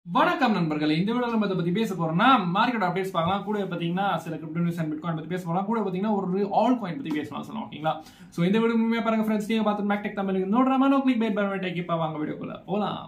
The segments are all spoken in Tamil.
வணக்கம் நண்பர்களே இந்த வீடியோ நம்ம இதை பத்தி பேச போறோம்னா மார்க்கெட் அப்டேட்ஸ் பார்க்கலாம் கூட பாத்தீங்கன்னா சில கிரிப்டோ நியூஸ் அண்ட் பிட்காயின் பத்தி பேச போறோம் கூட பாத்தீங்கன்னா ஒரு ஆல் காயின் பத்தி பேசலாம் சொல்லலாம் ஓகேங்களா சோ இந்த வீடியோ முழுமையா பாருங்க ஃப்ரெண்ட்ஸ் நீங்க பார்த்து மேக்டெக் தமிழ் நோட்றாம நோ கிளிக் பை பை டேக் இப்ப வாங்க வீடியோக்குள்ள போலாம்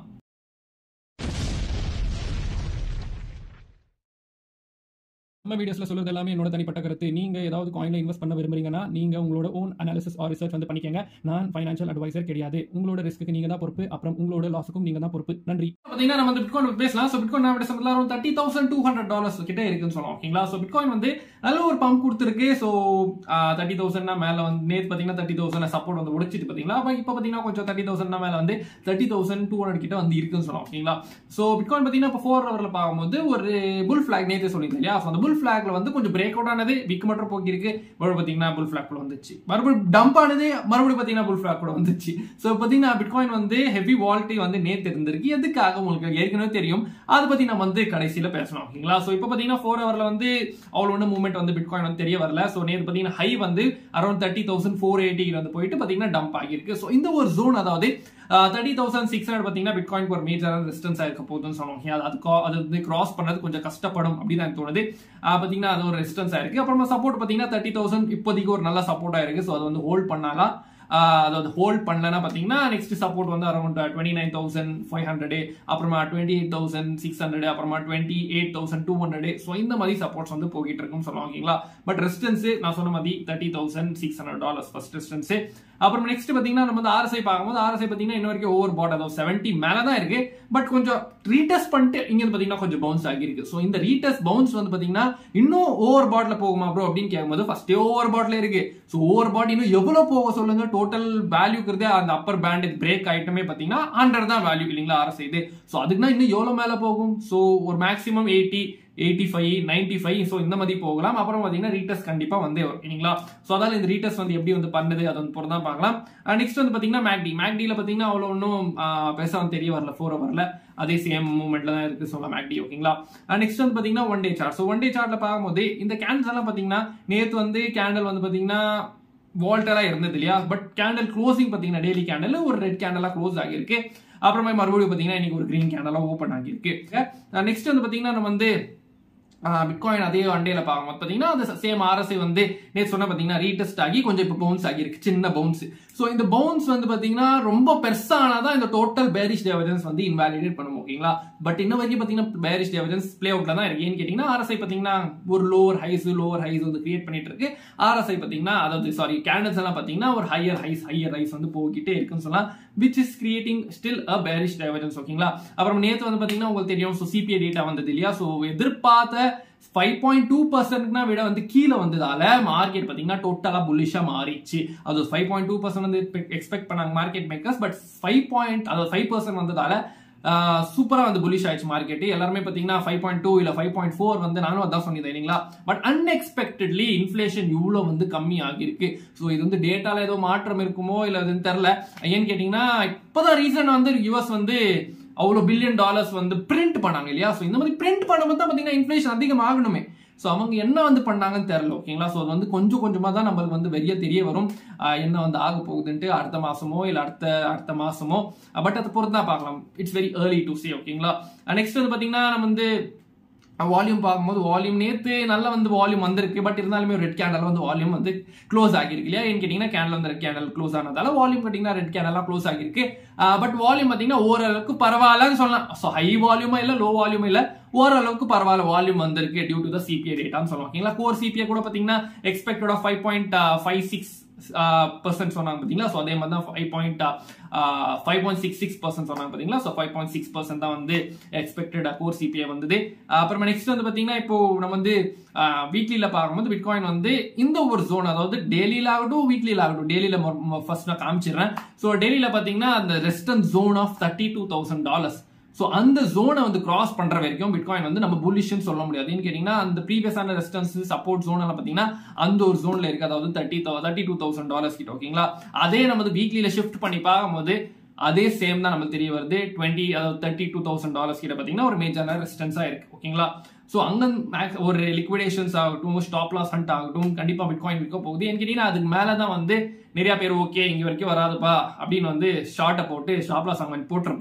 நம்ம வீடியோஸ்ல சொல்றது எல்லாமே என்னோட தனிப்பட்ட கருத்து நீங்க ஏதாவது காயின்ல இன்வெஸ்ட் பண்ண விரும்புறீங்கன்னா நீங்க உங்களோட ஓன் அனாலிசிஸ் ஆர் ரிசர்ச் வந்து பண்ணிக்கங்க நான் ஃபைனான்ஷியல் அட்வைசர் கிடையாது உங்களோட ரிஸ்க்கு நீங்க தான் பொறுப்பு அப்புறம் உங்களோட லாஸுக்கும் நீங்க தான் பொறுப்பு நன்றி பாத்தீங்கன்னா நம்ம வந்து பிட்காயின் பேசலாம் ஸோ பிட்காயின் நம்ம டிசம்பர்ல ஒரு thirty thousand two hundred dollars கிட்ட இருக்குன்னு சொல்லலாம் ஓகேங்களா ஸோ பிட்காயின் வந்து நல்ல ஒரு பம்ப் கொடுத்துருக்கு ஸோ தேர்ட்டி தௌசண்ட்னா மேல வந்து நேற்று பாத்தீங்கன்னா தேர்ட்டி தௌசண்ட் சப்போர்ட் வந்து உடைச்சிட்டு பாத்தீங்களா அப்ப இப்போ பாத்தீங்கன்னா கொஞ்சம் தேர்ட்டி தௌசண்ட்னா மேல வந்து தேர்ட்டி தௌசண்ட் டூ ஹண்ட்ரட் கிட்ட வந்து இருக்குன்னு சொல்லலாம் ஓகேங்களா ஸோ பிட்காயின் பாத்தீங்கன்னா இப்போ ஃபோர் ஹவர்ல பார்க்கும்போது ஒரு புல் ஃபிளாக் நேற்று சொல்லியிருந்தேன் இல்லையா ஸோ அந்த புல் ஃபிளாக்ல வந்து கொஞ்சம் பிரேக் அவுட் ஆனது விக் மட்டும் போக்கி இருக்கு மறுபடியும் பாத்தீங்கன்னா புல் ஃபிளாக் கூட வந்துச்சு மறுபடியும் டம்ப் ஆனது மறுபடியும் பாத்தீங்கன்னா புல் ஃபிளாக் கூட வந்துச்சு ஸோ பாத்தீங்கன்னா பிட்காயின் வந்து ஹெவி வால்ட்டி வந்து நேத்து இருந்திருக்கு எதுக்காக உங்களுக்கு ஏற்கனவே தெரியும் அதை பத்தி நம்ம வந்து கடைசியில பேசணும் ஓகேங்களா ஸோ இப்போ பாத்தீங்கன்னா ஃபோர் ஹவர்ல வந்து அவ்வளோ ஒன்று மூவ்மெண்ட் வந்து பிட்காயின் வந்து தெரிய வரல ஸோ நேற்று பாத்தீங்கன்னா ஹை வந்து around thirty thousand four eighty வந்து போயிட்டு பாத்தீங்கன்னா டம்ப் ஆகியிருக்கு ஸோ இந்த ஒரு ஜோன் அதாவது தேர்ட்டி தௌசண்ட் சிக்ஸ் ஹண்ட்ரட் பார்த்தீங்கன்னா பிட்காயின் ஒரு மேஜரான ரெசிஸ்டன்ஸ் இருக்க போகுதுன்னு சொல்லுவாங்க அது அது co- அது வந்து கிராஸ் பண்ணது கொஞ்சம் கஷ்டப்படும் அப்படின்னு எனக்கு தோணுது ஆஹ் பார்த்தீங்கன்னா அது ஒரு ரெசிஸ்டன்ஸ் ஆயிருக்கு அப்புறமா சப்போர்ட் பார்த்தீங்கன்னா தேர்ட்டி தௌசண்ட் இப்போதைக்கு ஒரு நல்ல சப்போர்ட் ஆயிருக்கு ஸோ அது வந்து ஹோல்ட் பண்ணாலாம் ஆஹ் அதாவது ஹோல்ட் பண்ணலன்னா பார்த்தீங்கன்னா நெக்ஸ்ட் சப்போர்ட் வந்து around twenty nine thousand five hundred அப்புறமா twenty eight thousand six hundred அப்புறமா twenty eight thousand two hundred so இந்த மாதிரி சப்போர்ட்ஸ் வந்து போகிட்டு இருக்குன்னு சொல்லுவாங்க ஓகேங்களா பட் ரெசிஸ்டன்ஸ் நான் சொன்ன மாதிரி thirty thousand six hundred dollars first resistance அப்புறம் நெக்ஸ்ட் பார்த்தீங்கன்னா நம்ம வந்து ஆர்எஸ்ஐ பார்க்கும்போது ஆர்எஸ்ஐ பார்த்தீங்கன்னா இன்ன வரைக்கும் ஓவர் பாட் அதாவது செவன்ட்டி மேலே தான் இருக்கு பட் கொஞ்சம் ரீடெஸ்ட் பண்ணிட்டு இங்க வந்து பார்த்தீங்கன்னா கொஞ்சம் பவுன்ஸ் ஆகியிருக்கு ஸோ இந்த ரீடெஸ்ட் பவுன்ஸ் வந்து பார்த்தீங்கன்னா இன்னும் ஓவர் பாட்ல போகுமா ப்ரோ அப்படின்னு கேட்கும்போது ஃபர்ஸ்டே ஓவர் பாட்ல இருக்கு ஸோ ஓவர் பாட் இன்னும் எவ்வளவு போக சொல்லுங்க டோட்டல் வேல்யூக்குறதே அந்த அப்பர் பேண்ட் பிரேக் ஐட்டமே பார்த்தீங்கன்னா ஹண்ட்ரட் தான் வேல்யூ இல்லைங்களா ஆர்எஸ்ஐ இது ஸோ அதுக்குன்னா இன்னும் எவ்வளவு மேல போகும் ஸோ ஒரு maximum eighty eighty five ninety five so இந்த மாதிரி போகலாம் அப்புறம் பார்த்தீங்கன்னா ரீடெஸ்ட் கண்டிப்பா வந்தே வரும் இல்லைங்களா ஸோ அதால இந்த ரீடெஸ்ட் வந்து எப்படி வந்து பண்ணுது அது வந்து பொறுத்து தான் பார்க்கலாம் நெக்ஸ்ட் வந்து பார்த்தீங்கன்னா மேக்டி மேக்டியில் பார்த்தீங்கன்னா அவ்வளோ ஒன்றும் பெருசாக வந்து தெரிய வரல ஃபோர் ஹவரில் அதே சேம் மூவ்மெண்ட்ல தான் இருக்கு சொல்லலாம் மேக்டி ஓகேங்களா நெக்ஸ்ட் வந்து பார்த்தீங்கன்னா one day chart so one day சார்ட்ல பார்க்கும்போது இந்த கேண்டில்ஸ் எல்லாம் பார்த்தீங்கன்னா நேற்று வந்து கேண்டில் வந்து பார்த்தீங்கன்னா வால்டரா இருந்தது இல்லையா பட் கேண்டில் க்ளோசிங் பார்த்தீங்கன்னா டெய்லி கேண்டில் ஒரு ரெட் கேண்டலா க்ளோஸ் ஆகியிருக்கு அப்புறமா மறுபடியும் பார்த்தீங்கன்னா இன்னைக்கு ஒரு கிரீன் கேண்டலா ஓப்பன் ஆகியிருக்கு நெக்ஸ்ட் வந்து பார்த்தீங்கன்னா நம்ம வந்து பிட்காயின் அதே வண்டியில பார்க்கும்போது பார்த்தீங்கன்னா அந்த சேம் ஆர்எஸ்ஐ வந்து நேற்று சொன்ன பார்த்தீங்கன்னா ரீடெஸ்ட் ஆகி கொஞ்சம் இப்போ பவுன்ஸ் ஆகியிருக்கு சின்ன பவுன்ஸ் ஸோ இந்த பவுன்ஸ் வந்து பார்த்தீங்கன்னா ரொம்ப பெருசானாதான் இந்த டோட்டல் பேரிஷ் டெவர்ஜன்ஸ் வந்து இன்வாலிடேட் பண்ணும் ஓகேங்களா பட் இன்ன வரைக்கும் பார்த்தீங்கன்னா பேரிஷ் டெவர்ஜன்ஸ் பிளே அவுட்ல தான் இருக்கு ஏன்னு கேட்டிங்கன்னா ஆர்எஸ்ஐ பார்த்தீங்கன்னா ஒரு லோவர் ஹைஸ் லோவர் ஹைஸ் வந்து கிரியேட் பண்ணிட்டு இருக்கு ஆர்எஸ்ஐ பார்த்தீங்கன்னா அதாவது சாரி கேண்டல்ஸ் எல்லாம் பார்த்தீங்கன்னா ஒரு ஹையர் ஹைஸ் ஹையர் ஹைஸ் வந்து போகிட்டே இருக்குன்னு சொல்லலாம் which is creating still a bearish divergence ஓகேங்களா அப்புறம் நேற்று வந்து பார்த்தீங்கன்னா உங்களுக்கு தெரியும் ஸோ சிபிஐ டேட்டா வந்தது இல்லையா ஸோ எதிர்பார்த்த ஃபைவ் பாயிண்ட் டூ பர்சன்ட்னா விட வந்து கீழே வந்ததால மார்க்கெட் பார்த்தீங்கன்னா டோட்டலாக புல்லிஷாக மாறிச்சு அது ஃபைவ் பாயிண்ட் டூ பர்சன்ட் வந்து எக்ஸ்பெக்ட் பண்ணாங்க market makers but five point அதாவது ஃபைவ் பர்சன்ட் வந்ததால சூப்பரா வந்து புலிஷ் ஆயிடுச்சு மார்க்கெட் எல்லாருமே பாத்தீங்கன்னா ஃபைவ் பாயிண்ட் டூ இல்ல ஃபைவ் பாயிண்ட் ஃபோர் வந்து நானும் அதான் சொன்னேன் இல்லைங்களா பட் அன்எக்ஸ்பெக்டட்லி இன்ஃபிளேஷன் இவ்வளவு வந்து கம்மி ஆகியிருக்கு ஸோ இது வந்து டேட்டால ஏதோ மாற்றம் இருக்குமோ இல்ல அதுன்னு தெரியல ஏன்னு கேட்டீங்கன்னா இப்பதான் ரீசன் வந்து யூஎஸ் வந்து அவ்வளோ பில்லியன் டாலர்ஸ் வந்து பிரிண்ட் பண்ணாங்க இல்லையா ஸோ இந்த மாதிரி பிரிண்ட் பண்ணும்போது தான் பார்த்தீங்கன்னா இன்ஃபிளேஷன் அதிகமாகணுமே ஸோ அவங்க என்ன வந்து பண்ணாங்கன்னு தெரியல ஓகேங்களா ஸோ அது வந்து கொஞ்சம் கொஞ்சமாக தான் நம்மளுக்கு வந்து வெளியே தெரிய வரும் ஆஹ் என்ன வந்து ஆக போகுதுன்ட்டு அடுத்த மாசமோ இல்லை அடுத்த அடுத்த மாசமோ பட் அதை பொறுத்து தான் பார்க்கலாம் it's very early to see ஓகேங்களா நெக்ஸ்ட் வந்து பார்த்தீங்கன்னா நம்ம வந்து வால்யூம் பார்க்கும்போது வால்யூம் நேத்து நல்லா வந்து வால்யூம் வந்திருக்கு பட் இருந்தாலுமே ரெட் கேண்டல் வந்து வால்யூம் வந்து க்ளோஸ் ஆகிருக்கு இல்லையா ஏன்னு கேட்டீங்கன்னா கேண்டல் வந்து ரெட் கேண்டல் க்ளோஸ் ஆனதால வால்யூம் பார்த்தீங்கன்னா ரெட் கேண்டலாம் க்ளோஸ் ஆகிருக்கு பட் வால்யூம் பார்த்தீங்கன்னா ஓரளவுக்கு பரவாயில்லன்னு சொல்லலாம் ஸோ ஹை வால்யூமா இல்லை லோ வால்யூமா இல்லை ஓரளவுக்கு பரவாயில்ல வால்யூம் வந்திருக்கு டியூ டு த சிபிஐ டேட்டான்னு சொல்லலாம் ஓகேங்களா கோர் சிபிஐ கூட பார்த்தீங்கன்னா expected of five point five six percent சொன்னாங்க பார்த்தீங்களா ஸோ அதே மாதிரி தான் five point five point six six percent சொன்னாங்க பார்த்தீங்களா so five point six percent தான் வந்து எக்ஸ்பெக்டட் கோர் சிபிஐ வந்தது அப்புறமா நெக்ஸ்ட் வந்து பார்த்தீங்கன்னா இப்போ நம்ம வந்து வீக்லியில் பார்க்கும்போது பிட்காயின் வந்து இந்த ஒரு ஜோன் அதாவது டெய்லியில் ஆகட்டும் வீக்லியில் ஆகட்டும் டெய்லியில் ஃபர்ஸ்ட் நான் காமிச்சிடுறேன் ஸோ டெய்லியில் பார்த்தீங்கன்னா அந்த resistance zone of thirty two thousand dollars so அந்த ஜோனை வந்து கிராஸ் பண்ற வரைக்கும் பிட்காயின் வந்து நம்ம புல்லிஷ்னு சொல்ல முடியாது ஏன்னு கேட்டீங்கன்னா அந்த ப்ரீவியஸான ரெஸ்டன்ஸ் சப்போர்ட் ஜோன் எல்லாம் பார்த்தீங்கன்னா அந்த ஒரு ஜோன்ல இருக்கு அதாவது thirty thirty two thousand dollars கிட்ட ஓகேங்களா அதே நம்ம வீக்லியில ஷிஃப்ட் பண்ணி பார்க்கும்போது அதே சேம் தான் நமக்கு தெரிய வருது டுவெண்ட்டி அதாவது தேர்ட்டி டூ தௌசண்ட் டாலர்ஸ் கிட்ட பார்த்தீங்கன்னா ஒரு மேஜரான ரெசிஸ்டன்ஸாக இருக்கு ஓகேங்களா ஸோ அங்க மேக்ஸ் ஒரு லிக்விடேஷன்ஸ் ஆகட்டும் ஸ்டாப் லாஸ் ஹண்ட் ஆகட்டும் கண்டிப்பா பிட்காயின் விற்க போகுது ஏன்னு கேட்டீங்கன்னா அதுக்கு மேலே தான் வந்து நிறைய பேர் ஓகே இங்க வரைக்கும் வராதுப்பா அப்படின்னு வந்து ஷார்ட்டை போட்டு ஸ்டாப் லாஸ் அவங்க போட்டிருப்பாங்க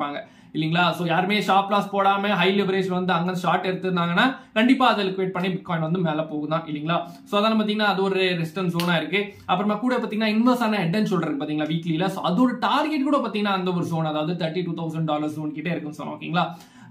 இல்லைங்களா ஸோ யாருமே ஷாப் லாஸ் போடாம ஹை லிவரேஜ் வந்து அங்க ஷார்ட் எடுத்திருந்தாங்கன்னா கண்டிப்பா அதை லிக்விட் பண்ணி பிட்காயின் வந்து மேல போகும் தான் இல்லைங்களா ஸோ அதனால பாத்தீங்கன்னா அது ஒரு ரெஸ்டன் ஜோனா இருக்கு அப்புறமா கூட பாத்தீங்கன்னா இன்வெஸ்ட் ஆன ஹெட் அண்ட் ஷோல்டர் பாத்தீங்களா வீக்லில ஸோ அதோட டார்கெட் கூட பாத்தீங்கன்னா அந்த ஒரு ஜோன் அதாவது thirty two thousand dollar zone கிட்டே இருக்குன்னு சொன்னோம் ஓகேங்களா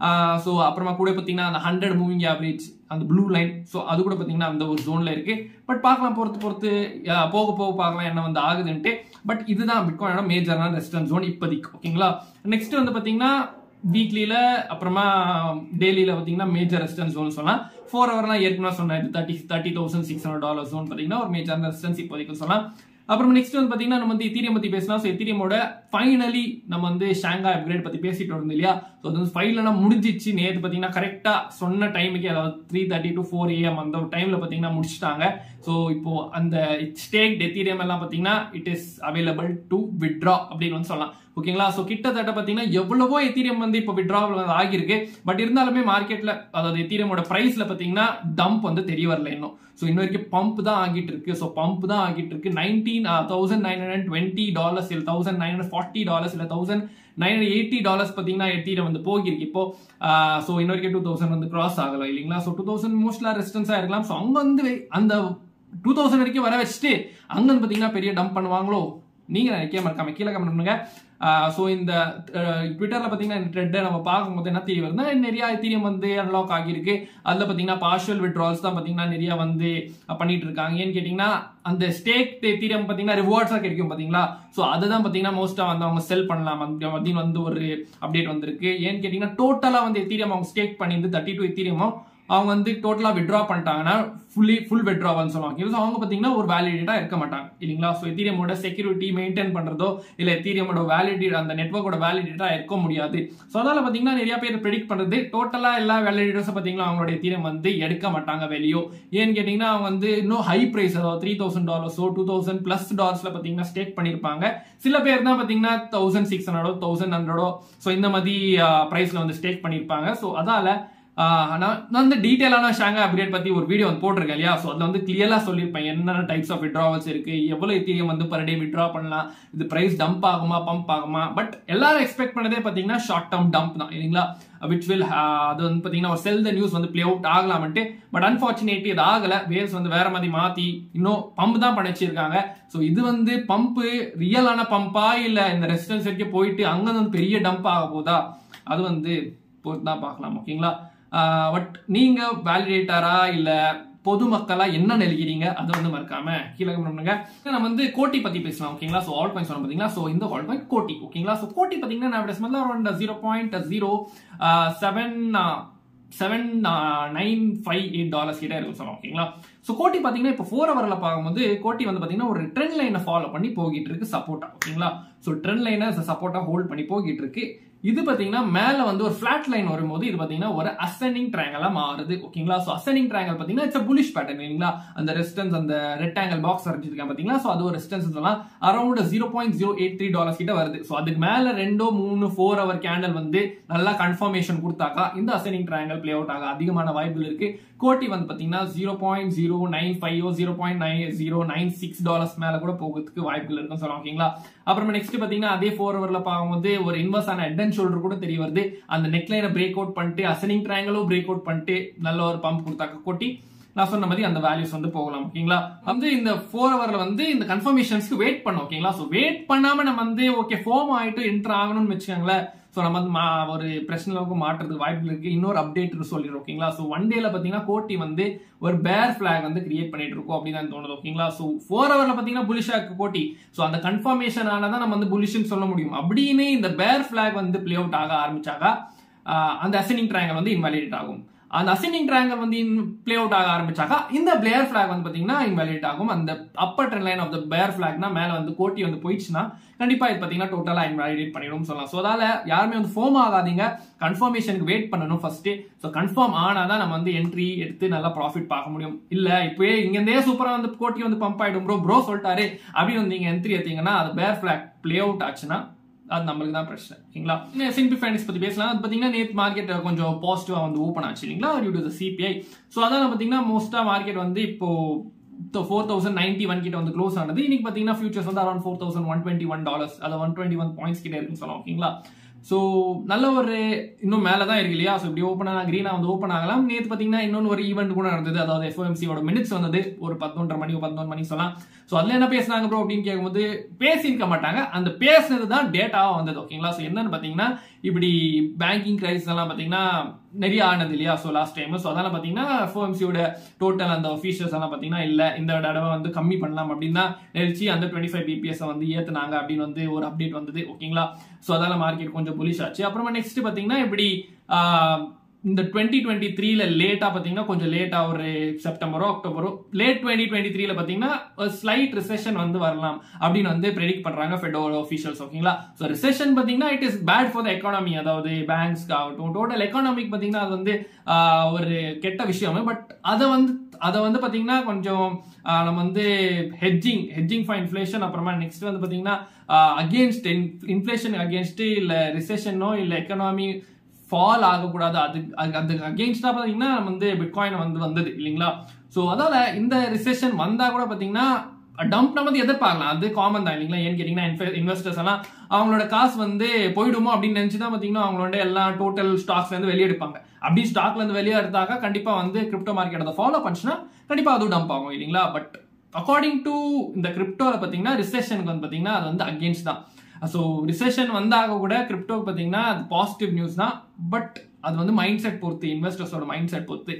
ஸோ அப்புறமா கூட பார்த்தீங்கன்னா அந்த ஹண்ட்ரட் மூவிங் ஆவரேஜ் அந்த ப்ளூ லைன் ஸோ அது கூட பார்த்தீங்கன்னா அந்த ஒரு ஜோனில் இருக்கு பட் பார்க்கலாம் பொறுத்து பொறுத்து அஹ், போக போக பார்க்கலாம் என்ன வந்து ஆகுதுன்ட்டு பட் இதுதான் பிட்காயினோட மேஜரான ரெஸ்டன் ஜோன் இப்போதைக்கு ஓகேங்களா நெக்ஸ்ட் வந்து பார்த்தீங்கன்னா வீக்லியில் அப்புறமா டெய்லியில் பார்த்தீங்கன்னா மேஜர் ரெஸ்டன்ஸ் ஜோன் சொல்லலாம் ஃபோர் ஹவர்லாம் ஏற்கனவே சொன்னேன் இது thirty thirty thousand six hundred dollar zone பார்த்தீங்கன்னா ஒரு மேஜர் ரெஸ்டன்ஸ் இப்போதைக்கு சொல்லலாம் அப்புறம் நெக்ஸ்ட் வந்து பாத்தீங்கன்னா நம்ம வந்து எத்தீரியம் பத்தி பேசலாம் ஸோ எத்தீரியமோட ஃபைனலி நம்ம வந்து ஷாங்காய் அப்கிரேட் பத்தி பேசிட்டு இருந்தோம் இல்லையா ஸோ அது வந்து ஃபைனலாக முடிஞ்சிச்சு நேற்று பார்த்தீங்கன்னா கரெக்டா சொன்ன டைமுக்கு அதாவது three thirty to four AM அந்த ஒரு டைம்ல பார்த்தீங்கன்னா முடிச்சிட்டாங்க ஸோ இப்போ அந்த ஸ்டேக் எத்தீரியம் எல்லாம் பார்த்தீங்கன்னா it is available to withdraw அப்படின்னு வந்து சொல்லலாம் ஓகேங்களா ஸோ கிட்டத்தட்ட பார்த்தீங்கன்னா எவ்வளவோ எத்தீரியம் வந்து இப்போ விட்ராவல் வந்து ஆகியிருக்கு பட் இருந்தாலுமே மார்க்கெட்ல அதாவது எத்தீரியமோட பிரைஸ்ல பார்த்தீங்கன்னா டம்ப் வந்து தெரிய வரல இன்னும் ஸோ இன்ன வரைக்கும் பம்ப் தான் ஆகிட்டு இருக்கு ஸோ பம்ப் தான் ஆகிட்டு இருக்கு nineteen thousand nine hundred twenty dollars இல்லை thousand nine hundred forty dollars இல்லை thousand nine hundred eighty dollars பார்த்தீங்கன்னா எத்தீரம் வந்து போகிருக்கு இப்போ ஸோ இன்ன வரைக்கும் டூ தௌசண்ட் வந்து கிராஸ் ஆகலாம் இல்லைங்களா ஸோ டூ தௌசண்ட் மோஸ்ட்லாம் ரெசிஸ்டன்ஸாக இருக்கலாம் ஸோ அங்கே வந்து வே- அந்த டூ தௌசண்ட் வரைக்கும் வர வச்சுட்டு அங்க வந்து பார்த்தீங்கன்னா பெரிய டம்ப் பண்ணுவாங்களோ நீங்க நினைக்க மறக்காம கீழே கமெண்ட் பண்ணுங்க ஸோ இந்த ட்விட்டர்ல பார்த்தீங்கன்னா இந்த ட்ரெட்டை நம்ம பார்க்கும்போது என்ன தெரிய வருதுன்னா நிறைய எத்தீரியம் வந்து அன்லாக் ஆகியிருக்கு அதில் பார்த்தீங்கன்னா பார்ஷியல் விட்ரால்ஸ் தான் பார்த்தீங்கன்னா நிறைய வந்து அஹ், பண்ணிட்டு இருக்காங்க ஏன்னு கேட்டிங்கன்னா அந்த ஸ்டேக் எத்தீரியம் பார்த்தீங்கன்னா ரிவார்ட்ஸாக கிடைக்கும் பார்த்தீங்களா ஸோ அதுதான் பார்த்தீங்கன்னா மோஸ்ட்டாக வந்து அவங்க செல் பண்ணலாம் அந்த- அப்படின்னு வந்து ஒரு அப்டேட் வந்திருக்கு ஏன்னு கேட்டிங்கன்னா டோட்டலாக வந்து எத்தீரியம் அவங்க ஸ்டேக் பண்ணியிருந்து தேர்ட்டி டூ எத்தீரியமும் அவங்க வந்து டோட்டலா விட்ரா பண்ணிட்டாங்கன்னா ஃபுல்லி ஃபுல் விட்ராவல்னு சொல்லுவாங்க So அவங்க பாத்தீங்கன்னா ஒரு வேலிடேட்டா இருக்க மாட்டாங்க இல்லைங்களா ஸோ எத்தீரியமோட செக்யூரிட்டி மெயின்டைன் பண்றதோ இல்ல எத்தீரியமோட வேலிடேட் அந்த நெட்வொர்க்கோட வேலிடேட்டா இருக்க முடியாது ஸோ அதனால பாத்தீங்கன்னா நிறைய பேர் ப்ரெடிக்ட் பண்றது டோட்டலா எல்லா வேலிடேட்டர்ஸும் பாத்தீங்கன்னா அவங்களோட எத்தீரியம் வந்து எடுக்க மாட்டாங்க வெளியோ ஏன்னு கேட்டீங்கன்னா அவங்க வந்து இன்னும் ஹை பிரைஸ் அதாவது த்ரீ தௌசண்ட் டாலர்ஸோ டூ தௌசண்ட் பிளஸ் டாலர்ஸ்ல பாத்தீங்கன்னா ஸ்டேக் பண்ணிருப்பாங்க சில பேர் தான் பாத்தீங்கன்னா தௌசண்ட் சிக்ஸ் ஹண்ட்ரடோ தௌசண்ட் ஹண்ட்ரடோ ஸோ இந்த மாதிரி பிரைஸ்ல வந்து ஸ்டேக் பண்ணிருப்பாங்க ஸோ அதால ஆஹ் நான் நான் வந்து டீட்டெயிலான ஷாங்கா அப்டேட் பத்தி ஒரு வீடியோ வந்து போட்டிருக்கேன் இல்லையா ஸோ அதில் வந்து கிளியரா சொல்லியிருப்பேன் என்னென்ன டைப்ஸ் ஆஃப் விட்ராவல்ஸ் இருக்கு எவ்வளவு எத்தீரியம் வந்து பர் டே விட்ரா பண்ணலாம் இது பிரைஸ் டம்ப் ஆகுமா பம்ப் ஆகுமா பட் எல்லாரும் எக்ஸ்பெக்ட் பண்ணதே பார்த்தீங்கன்னா ஷார்ட் டேர்ம் டம்ப் தான் இல்லைங்களா விச் வில் அது வந்து பார்த்தீங்கன்னா ஒரு செல் த நியூஸ் வந்து பிளே அவுட் ஆகலாம்ட்டு பட் அன்பார்ச்சுனேட்லி இது ஆகல வேல்ஸ் வந்து வேற மாதிரி மாத்தி இன்னும் பம்ப் தான் பண்ணிச்சிருக்காங்க ஸோ இது வந்து பம்ப் ரியலான பம்பா இல்ல இந்த ரெசிடன்ஸ் வரைக்கும் போயிட்டு அங்க வந்து பெரிய டம்ப் ஆக போதா அது வந்து பொறுத்து தான் பார்க்கலாம் ஓகேங்களா பட் நீங்க வேலிடேட்டரா இல்ல பொதுமக்களா என்ன நினைக்கிறீங்க அதை வந்து மறக்காம கீழே comment பண்ணுங்க நம்ம வந்து கோட்டி பத்தி பேசலாம் ஓகேங்களா சோ ஆல் பாயிண்ட் சொன்ன பாத்தீங்களா சோ இந்த ஆல் பாயிண்ட் கோட்டி ஓகேங்களா சோ கோட்டி பாத்தீங்கன்னா நான் ஸ்மெல்ல around zero point zero seven seven nine five eight dollars கிட்ட இருக்கும் சொல்லலாம் ஓகேங்களா ஸோ கோட்டி பார்த்தீங்கன்னா இப்போ ஃபோர் ஹவரில் பார்க்கும்போது கோட்டி வந்து பார்த்தீங்கன்னா ஒரு ட்ரெண்ட் லைனை ஃபாலோ பண்ணி போகிட்டு இருக்கு சப்போர்ட்டா ஓகேங்களா ஸோ ட்ரெண்ட் லைனை சப்போர்ட்டா ஹோல்ட் பண்ணி போகிட்டு இருக்கு இது பார்த்தீங்கன்னா மேலே வந்து ஒரு ஃபிளாட் லைன் வரும்போது இது பார்த்தீங்கன்னா ஒரு அசெண்டிங் ட்ரையாங்கலா மாறுது ஓகேங்களா ஸோ அசெண்டிங் ட்ரையாங்கல் பார்த்தீங்கன்னா இட்ஸ் புலிஷ் பேட்டர்ன் இல்லைங்களா அந்த ரெசிஸ்டன்ஸ் அந்த ரெக்டாங்கல் பாக்ஸ் வரைஞ்சிருக்கேன் பார்த்தீங்களா ஸோ அது ஒரு ரெசிஸ்டன்ஸ் சொல்லலாம் around zero point zero eight three dollars கிட்ட வருது ஸோ அதுக்கு மேலே ரெண்டோ மூணு ஃபோர் ஹவர் கேண்டல் வந்து நல்லா கன்ஃபர்மேஷன் கொடுத்தாக்கா இந்த அசெண்டிங் ட்ரையாங்கல் பிளே அவுட் ஆக அதிகமான வாய்ப்புகள் இருக்கு கோட்டி வந்து பார்த்தீங்கன்னா zero point zero nine five zero point nine zero nine six dollars மேலே கூட போகிறதுக்கு வாய்ப்புகள் இருக்குன்னு சொல்லலாம் ஓகேங்களா அப்புறமா நெக்ஸ்ட் பார்த்தீங்கன்னா அதே ஃபோர் ஹவரில் பார்க்கும்போது ஒரு இன்வெஸ்ட் ஆன ஹெட் அண்ட் ஷோல்டர் கூட தெரிய வருது அந்த நெக்லைனை பிரேக் அவுட் பண்ணிட்டு அசனிங் ட்ரையாங்கலும் பிரேக் அவுட் பண்ணிட்டு நல்ல ஒரு பம்ப் கொடுத்தாக்க கொட்டி நான் சொன்ன மாதிரி அந்த வேல்யூஸ் வந்து போகலாம் ஓகேங்களா வந்து இந்த ஃபோர் ஹவர்ல வந்து இந்த கன்ஃபர்மேஷன்ஸ்க்கு வெயிட் பண்ணோம் ஓகேங்களா ஸோ வெயிட் பண்ணாம நம்ம வந்து ஓகே ஃபோம் ஆயிட்டு என்டர் ஆகணும்னு வச்சுக்கோங்களேன் ஸோ நம்ம வந்து மா- ஒரு பிரச்சனைக்கு மாற்றுறதுக்கு வாய்ப்பு இருக்கு இன்னொரு அப்டேட் சொல்லிடுறோம் ஓகேங்களா ஸோ ஒன் டேல பார்த்தீங்கன்னா கோட்டி வந்து ஒரு பேர் ஃபிளாக் வந்து கிரியேட் பண்ணிட்டு இருக்கோம் அப்படின்னு தான் தோணுது ஓகேங்களா ஸோ ஃபோர் ஹவர்ல பார்த்தீங்கன்னா புலிஷா இருக்கு கோட்டி ஸோ அந்த கன்ஃபர்மேஷன் ஆனதான் நம்ம வந்து புலிஷ்னு சொல்ல முடியும் அப்படின்னு இந்த பேர் ஃபிளாக் வந்து பிளே அவுட் ஆக ஆரம்பிச்சாக்கா ஆஹ் அந்த அசனிங் ட்ரையாங்கல் வந்து இன்வாலிடேட் ஆகும் அந்த அசெண்டிங் ட்ரையாங்கல் வந்து பிளே அவுட் ஆக ஆரம்பிச்சாக்கா இந்த பிளேயர் ஃபிளாக் வந்து பாத்தீங்கன்னா இன்வாலிடேட் ஆகும் அந்த upper trend line of the bear ஃபிளாக்னா மேல வந்து கோட்டி வந்து போயிடுச்சுன்னா கண்டிப்பா இது பாத்தீங்கன்னா டோட்டலா இன்வாலிடேட் பண்ணிடும் சொல்லலாம் ஸோ அதால யாருமே வந்து ஃபோம் ஆகாதீங்க கன்ஃபர்மேஷனுக்கு வெயிட் பண்ணணும் ஃபர்ஸ்ட் ஸோ கன்ஃபார்ம் ஆனாதான் நம்ம வந்து என்ட்ரி எடுத்து நல்லா ப்ராஃபிட் பார்க்க முடியும் இல்ல இப்பவே இங்கேருந்தே சூப்பரா வந்து கோட்டி வந்து பம்ப் ஆயிடும் ப்ரோ ப்ரோ சொல்லிட்டாரு அப்படின்னு வந்து நீங்க என்ட்ரி எடுத்தீங்கன்னா அது பேர் ஃபிளாக் பிளே அவுட் ஆச்சுன்னா அது நம்மளுக்கு தான் பிரச்சனை ஓகேங்களா சிம்பி ஃபைனான்ஸ் பத்தி பேசலாம் அது பாத்தீங்கன்னா நேற்று மார்க்கெட் கொஞ்சம் பாசிட்டிவா வந்து ஓப்பன் ஆச்சு இல்லைங்களா டியூ டு சிபிஐ ஸோ அதான் பாத்தீங்கன்னா மோஸ்டா மார்க்கெட் வந்து இப்போ ஃபோர் தௌசண்ட் நைன்டி ஒன் கிட்ட வந்து க்ளோஸ் ஆனது இன்னைக்கு பாத்தீங்கன்னா ஃபியூச்சர்ஸ் வந்து around four thousand one twenty one dollars அது ஒன் டுவெண்ட்டி ஒன் பாயிண்ட்ஸ் கிட்ட இருக்குன்னு சொல்லலாம் ஓகேங்களா ஸோ நல்ல ஒரு இன்னும் மேலே தான் இருக்கு இல்லையா ஸோ இப்படி ஓப்பன் ஆனா க்ரீனாக வந்து ஓப்பன் ஆகலாம் நேற்று பார்த்தீங்கன்னா இன்னொன்று ஒரு ஈவெண்ட் கூட நடந்தது அதாவது எஃப்ஓஎம்சியோட மினிட்ஸ் வந்தது ஒரு பதினொன்றரை மணி பதினொன்று மணி சொல்லலாம் ஸோ அதில் என்ன பேசினாங்க ப்ரோ அப்படின்னு கேட்கும்போது பேசியிருக்க மாட்டாங்க அந்த பேசுனது தான் டேட்டாவாக வந்தது ஓகேங்களா ஸோ என்னன்னு பார்த்தீங்கன்னா இப்படி பேங்கிங் கிரைசிஸ் எல்லாம் பார்த்தீங்கன்னா நிறைய ஆனது இல்லையா ஸோ லாஸ்ட் டைம் ஸோ அதெல்லாம் பார்த்தீங்கன்னா எஃப்ஓஎம்சியோட டோட்டல் அந்த ஒஃபீஷியல்ஸ் எல்லாம் பார்த்தீங்கன்னா இல்லை இந்த தடவை வந்து கம்மி பண்ணலாம் அப்படின்னு தான் நெரிச்சு அந்த டுவெண்ட்டி ஃபைவ் பிபிஎஸ் வந்து ஏற்றுனாங்க அப்படின்னு வந்து ஒரு அப்டேட் வந்தது ஓகேங்களா ஸோ அதால மார்க்கெட் கொஞ்சம் புலிஷ் ஆச்சு அப்புறமா நெக்ஸ்ட் பார்த்தீங்கன்னா இப்படி இந்த டுவெண்ட்டி டுவெண்ட்டி த்ரீல லேட்டாக பார்த்தீங்கன்னா கொஞ்சம் லேட்டாக ஒரு செப்டம்பரோ அக்டோபரோ லேட் டுவெண்ட்டி டுவெண்ட்டி த்ரீல பார்த்தீங்கன்னா ஸ்லைட் ரிசெஷன் வந்து வரலாம் அப்படின்னு வந்து ப்ரெடிக்ட் பண்ணுறாங்க ஃபெடோட ஒஃபிஷியல்ஸ் ஓகேங்களா ஸோ ரிசெஷன் பார்த்தீங்கன்னா it is bad for the economy அதாவது பேங்க்ஸ்க்கு ஆகட்டும் டோட்டல் எக்கானமிக் பார்த்தீங்கன்னா அது வந்து ஒரு கெட்ட விஷயம் பட் அதை வந்து அதை வந்து பார்த்தீங்கன்னா கொஞ்சம் நம்ம வந்து ஹெட்ஜிங் ஹெட்ஜிங் ஃபார் இன்ஃப்ளேஷன் அப்புறமா நெக்ஸ்ட் வந்து பார்த்தீங்கன்னா அகேன்ஸ்ட் இன்ஃப்ளேஷன் அகேன்ஸ்ட் இல்லை ரிசெஷனோ இல்லை எக்கனாமி ஃபால் ஆகக்கூடாது அது அது அகெயின்ஸ்டாக பார்த்தீங்கன்னா வந்து பிட்காயின் வந்து வந்தது இல்லைங்களா ஸோ அதால இந்த ரிசெஷன் வந்தால் கூட பார்த்தீங்கன்னா டம்ப் நம்ம வந்து எதிர்பார்க்கலாம் அது காமன் தான் இல்லைங்களா ஏன்னு கேட்டிங்கன்னா இன்வெஸ்டர்ஸ் எல்லாம் அவங்களோட காசு வந்து போயிடுமோ அப்படின்னு நினச்சி தான் பார்த்தீங்கன்னா அவங்களோட எல்லா டோட்டல் ஸ்டாக்ஸ்ல இருந்து வெளியே எடுப்பாங்க அப்படி ஸ்டாக்ல இருந்து வெளியே எடுத்தாக்க கண்டிப்பாக வந்து கிரிப்டோ மார்க்கெட் அதை ஃபாலோ பண்ணுச்சுன்னா கண்டிப்பாக அதுவும் டம்ப் ஆகும் இல்லைங்களா பட் அக்கார்டிங் டு இந்த கிரிப்டோவில் பார்த்தீங்கன்னா ரிசெஷனுக்கு வந்து பார்த்தீங்கன்னா அது வந்து அகேன்ஸ்ட் தான் ஸோ ரிசெஷன் வந்தாக கூட கிரிப்டோ பார்த்தீங்கன்னா அது பாசிட்டிவ் நியூஸ் தான் பட் அது வந்து மைண்ட் செட் பொறுத்து இன்வெஸ்டர்ஸோட மைண்ட் செட் பொறுத்து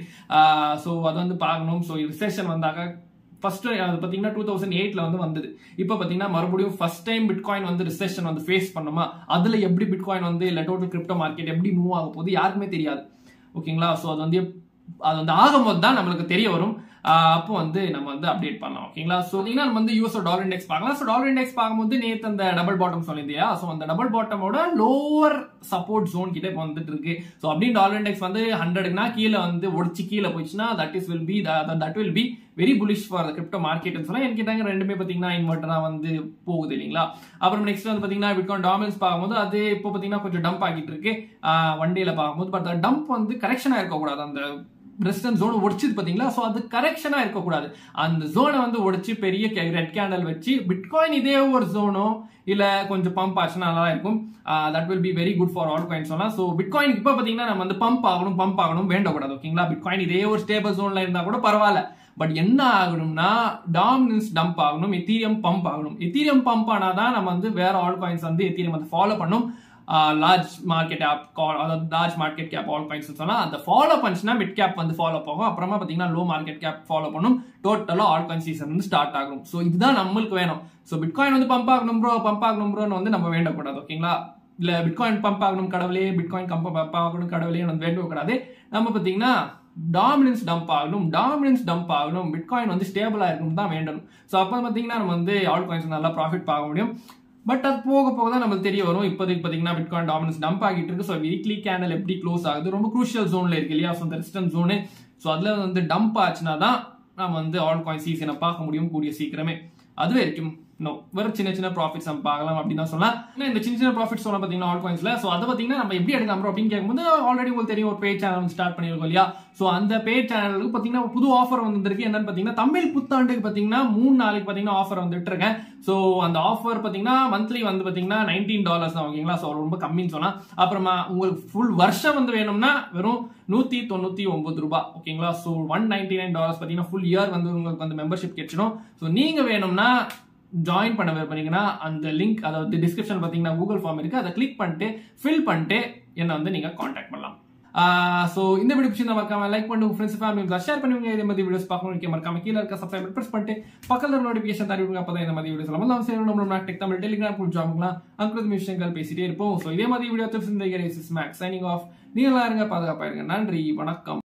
ஸோ அது வந்து பார்க்கணும் ஸோ ரிசெஷன் வந்தாக ஃபர்ஸ்ட் அது பார்த்தீங்கன்னா டூ தௌசண்ட் எயிட்ல வந்து வந்தது இப்போ பார்த்தீங்கன்னா மறுபடியும் ஃபர்ஸ்ட் டைம் பிட்காயின் வந்து ரிசெஷன் வந்து ஃபேஸ் பண்ணுமா அதில் எப்படி பிட்காயின் வந்து இல்லை டோட்டல் கிரிப்டோ மார்க்கெட் எப்படி மூவ் ஆக போகுது யாருக்குமே தெரியாது ஓகேங்களா ஸோ அது வந்து அது வந்து ஆகும்போது தான் நம்மளுக்கு தெரிய வரும் அப்போ வந்து நம்ம வந்து அப்டேட் பண்ணலாம் ஓகேங்களா ஸோ பார்த்தீங்கன்னா நம்ம வந்து யூஎஸ் டாலர் இண்டெக்ஸ் பார்க்கலாம் ஸோ டாலர் இண்டெக்ஸ் பார்க்கும்போது நேற்று அந்த டபுள் பாட்டம் சொல்லியிருந்தியா ஸோ அந்த டபுள் பாட்டமோட லோவர் சப்போர்ட் ஜோன் கிட்ட இப்போ வந்துட்டு இருக்கு ஸோ அப்படின்னு டாலர் இண்டெக்ஸ் வந்து ஹண்ட்ரட்னா கீழே வந்து ஒடிச்சு கீழே போயிடுச்சுன்னா that is will be that will be very bullish for the crypto மார்க்கெட்னு சொன்னா எனக்கு கேட்டாங்க ரெண்டுமே பார்த்தீங்கன்னா இன்வெர்டரா வந்து போகுது இல்லைங்களா அப்புறம் நெக்ஸ்ட் வந்து பார்த்தீங்கன்னா பிட்காயின் டாமினன்ஸ் பார்க்கும்போது அது இப்போ பார்த்தீங்கன்னா கொஞ்சம் டம்ப் ஆகிட்டு இருக்கு ஒன் டேல பார்க்கும்போது பட் டம்ப் வந்து கரெக்ஷனாக இருக்கக்கூடாது அந்த ரெசிஸ்டன்ஸ் ஜோன் ஒடிச்சது பாத்தீங்களா ஸோ அது கரெக்ஷனா இருக்கக்கூடாது அந்த ஜோனை வந்து ஒடிச்சு பெரிய ரெட் கேண்டல் வச்சு பிட்காயின் இதே ஒரு ஜோனோ இல்ல கொஞ்சம் பம்ப் ஆச்சுன்னா நல்லா இருக்கும் that will be very good for altcoin சொல்லலாம் ஸோ பிட்காயின் இப்போ பாத்தீங்கன்னா நம்ம வந்து பம்ப் ஆகணும் பம்ப் ஆகணும் வேண்டக்கூடாது ஓகேங்களா பிட்காயின் இதே ஒரு ஸ்டேபிள் ஜோன்ல இருந்தா கூட பரவாயில்ல பட் என்ன ஆகணும்னா டாமினன்ஸ் டம்ப் ஆகணும் எத்தீரியம் பம்ப் ஆகணும் எத்தீரியம் பம்ப் ஆனாதான் நம்ம வந்து வேற ஆல் காயின்ஸ் வந்து எத்தீரியம் வந்து ஃபாலோ பண்ணும் லார்ஜ் மார்க்கெட் ஆப் அதாவது large market cap altcoins சொன்னால் அந்த ஃபாலோ பண்ணுச்சுன்னா மிட் கேப் வந்து ஃபாலோ போகும் அப்புறமா பார்த்தீங்கன்னா லோ மார்க்கெட் கேப் ஃபாலோ பண்ணும் டோட்டலாக ஆல் காயின் சீசன் வந்து ஸ்டார்ட் ஆகும் ஸோ இதுதான் நம்மளுக்கு வேணும் ஸோ பிட்காயின் வந்து பம்ப் ஆகணும் ப்ரோ பம்ப் ஆகணும் ப்ரோன்னு வந்து நம்ம வேண்டக்கூடாது ஓகேங்களா இல்லை பிட்காயின் பம்ப் ஆகணும் கடவுளே பிட்காயின் கம்ப பம்ப் ஆகணும் கடவுளே வந்து வேண்டக்கூடாது நம்ம பார்த்தீங்கன்னா டாமினன்ஸ் டம்ப் ஆகணும் டாமினன்ஸ் டம்ப் ஆகணும் பிட்காயின் வந்து ஸ்டேபிளா இருக்கணும் தான் வேண்டும் ஸோ அப்போ பார்த்தீங்கன்னா நம்ம வந்து ஆல் காயின்ஸ் நல்லா ப்ராஃபிட் பார்க்க முடியும் பட் அது போக போக தான் நம்மளுக்கு தெரிய வரும் இப்போதைக்கு பார்த்தீங்கன்னா பிட்காயின் டாமினன்ஸ் டம்ப் ஆகிட்டு இருக்கு ஸோ வீக்லி கேண்டல் எப்படி க்ளோஸ் ஆகுது ரொம்ப குரூஷியல் ஜோன்ல இருக்கு இல்லையா ஸோ இந்த ரெசிஸ்டன்ஸ் ஜோனு ஸோ அதில் வந்து டம்ப் ஆச்சுன்னா தான் நம்ம வந்து ஆல் காயின் சீசனை பார்க்க முடியும் கூடிய சீக்கிரமே அது வரைக்கும் நோ வெறும் சின்ன சின்ன ப்ராஃபிட்ஸ் நம்ம பார்க்கலாம் அப்படின்னு தான் சொல்லலாம் இந்த சின்ன சின்ன ப்ராஃபிட்ஸ் சொல்ல பார்த்தீங்கன்னா ஆல் காயின்ஸ்ல ஸோ அதை பார்த்தீங்கன்னா நம்ம எப்படி எடுக்கலாம் அப்படின்னு கேட்கும்போது ஆல்ரெடி உங்களுக்கு தெரியும் ஒரு பேஜ் சேனல் வந்து ஸ்டார்ட் பண்ணிருக்கோம் இல்லையா ஸோ அந்த பேஜ் சேனலுக்கு பார்த்தீங்கன்னா புது ஆஃபர் வந்திருக்கு என்னன்னு பார்த்தீங்கன்னா தமிழ் புத்தாண்டுக்கு பார்த்தீங்கன்னா மூணு நாளைக்கு பார்த்தீங்கன்னா ஆஃபர் வந்துட்டு இருக்கேன் ஸோ அந்த ஆஃபர் பார்த்தீங்கன்னா மந்த்லி வந்து பார்த்தீங்கன்னா நைன்டீன் டாலர்ஸ் தான் ஓகேங்களா ஸோ ரொம்ப கம்மின்னு சொன்னா அப்புறமா உங்களுக்கு ஃபுல் வருஷம் வந்து வேணும்னா வெறும் நூத்தி தொண்ணூத்தி ஒன்பது ரூபாய் ஓகேங்களா so one ninety nine dollars பார்த்தீங்கன்னா ஃபுல் இயர் வந்து உங்களுக்கு வந்து மெம்பர்ஷிப் கிடைச்சிடும் ஸோ நீங்க வேணும்னா ஜாயின் பண்ண விரும்புறீங்கன்னா அந்த லிங்க் அதாவது டிஸ்கிரிப்ஷன் பார்த்தீங்கன்னா கூகுள் ஃபார்ம் இருக்கு அதை கிளிக் பண்ணிட்டு ஃபில் பண்ணிட்டு என்ன வந்து நீங்க காண்டாக்ட் பண்ணலாம் ஸோ இந்த வீடியோ பிடிச்சி மறக்காம லைக் பண்ணி உங்க ஃப்ரெண்ட்ஸ் ஃபேமிலி ஷேர் பண்ணுவீங்க இதே மாதிரி வீடியோஸ் பார்க்கணும் மறக்காம கீழே இருக்க சப்ஸ்கிரைப் ப்ரெஸ் பண்ணிட்டு பக்கத்தில் நோட்டிஃபிகேஷன் தரி விடுங்க அப்பதான் இந்த மாதிரி வீடியோஸ் எல்லாம் சேரும் நம்ம டெக் தமிழ் டெலிகிராம் குரூப் ஜாமுங்களா அங்கிருந்து விஷயங்கள் பேசிட்டே இருப்போம் ஸோ இதே மாதிரி வீடியோ டிப்ஸ் இந்த மேக்ஸ் சைனிங் ஆஃப் நீங்க எல்லாம் இருங்க பாதுகாப்பா இருங்க நன்றி வணக்கம்